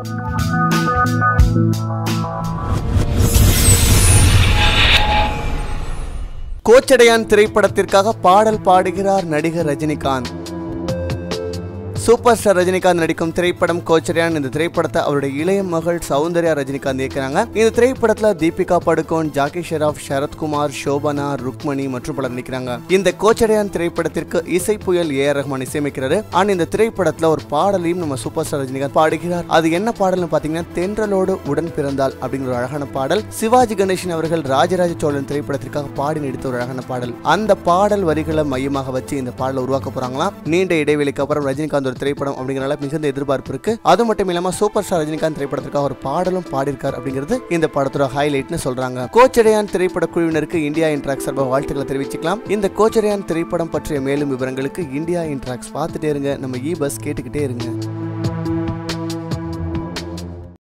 கோச்சடையான் திரைப்படத்திற்காக பாடல் பாடுகிறார் நடிகர் ரஜினிகாந்த் சூப்பர் ஸ்டார் ரஜினிகாந்த் நடிக்கும் திரைப்படம் கோச்சரியான் இந்த திரைப்படத்தை அவருடைய இளைய மகள் சௌந்தர்யா ரஜினிகாந்த் இயக்குறாங்க இந்த திரைப்படத்துல தீபிகா படுகோன் ஜாக்கி ஷெராப் சரத்குமார் சோபனா ருக்மணி மற்றும் பலர் நடிக்கிறாங்க இந்த கோச்சடையான் திரைப்படத்திற்கு இசை புயல் ஏ ஆர் ரஹ்மான் இசையமைக்கிறாரு ஆனா இந்த திரைப்படத்துல ஒரு பாடலையும் நம்ம சூப்பர் ஸ்டார் ரஜினிகாந்த் பாடுகிறார் அது என்ன பாடல்னு பாத்தீங்கன்னா தென்றலோடு உடன் பிறந்தால் அப்படிங்கிற ஒரு அழகான பாடல் சிவாஜி கணேசன் அவர்கள் ராஜராஜ சோழன் திரைப்படத்திற்காக பாடி நடித்த ஒரு அழகான பாடல் அந்த பாடல் வரிகளை மையமாக வச்சு இந்த பாடலை உருவாக்க போறாங்களாம் நீண்ட இடைவெளிக்கு அப்புறம் ரஜினிகாந்த் ஒரு திரைப்படம் அப்படிங்கறனால மிகுந்த எதிர்பார்ப்பு இருக்கு அது மட்டும் இல்லாம சூப்பர் ஸ்டார் ரஜினிகாந்த் திரைப்படத்திற்காக ஒரு பாடலும் பாடியிருக்கார் அப்படிங்கிறது இந்த படத்தோட ஹைலைட்னு சொல்றாங்க கோச்சடையான் திரைப்பட குழுவினருக்கு இந்தியா இன்ட்ராக்ஸ் சார்பாக வாழ்த்துக்களை தெரிவிச்சுக்கலாம் இந்த கோச்சடையான் திரைப்படம் பற்றிய மேலும் விவரங்களுக்கு இந்தியா இன்ட்ராக்ஸ் பார்த்துட்டே இருங்க நம்ம இ பஸ் கேட்டுக்கிட்டே இருங்க